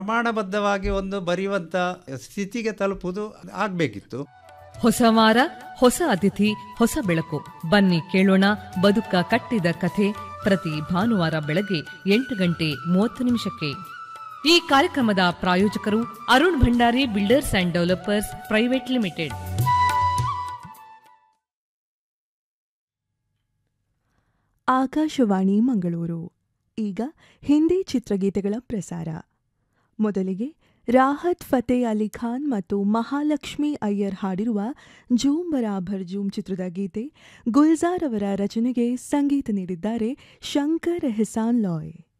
ಪ್ರಮಾಣಬದ್ಧವಾಗಿ ಒಂದು ಬರೆಯುವಂತ ಸ್ಥಿತಿಗೆ ತಲುಪುವುದು ಆಗಬೇಕಿತ್ತು ಹೊಸ ವಾರ ಹೊಸ ಅತಿಥಿ ಹೊಸ ಬೆಳಕು ಬನ್ನಿ ಕೇಳೋಣ ಬದುಕ ಕಟ್ಟಿದ ಕಥೆ ಪ್ರತಿ ಭಾನುವಾರ ಬೆಳಗ್ಗೆ ಎಂಟು ಗಂಟೆ ಮೂವತ್ತು ನಿಮಿಷಕ್ಕೆ ಈ ಕಾರ್ಯಕ್ರಮದ ಪ್ರಾಯೋಜಕರು Arun Bhandari builders and developers private limited Akashvani Mangaluru ಈಗ ಹಿಂದಿ ಚಿತ್ರಗೀತೆಗಳ ಪ್ರಸಾರ ಮೊದಲಿಗೆ ರಾಹತ್ ಫತೇ ಅಲಿ ಖಾನ್ ಮತ್ತು ಮಹಾಲಕ್ಷ್ಮಿ ಅಯ್ಯರ್ ಹಾಡಿರುವ ಜೂಮ್ ಬರಾಬರ್ ಜೂಮ್ ಚಿತ್ರದ ಗೀತೆ ಗುಲ್ಜಾರ್ ಅವರ ರಚನೆಗೆ ಸಂಗೀತ ನೀಡಿದ್ದಾರೆ ಶಂಕರ್ ಎಹಸಾನ್ ಲಾಯ್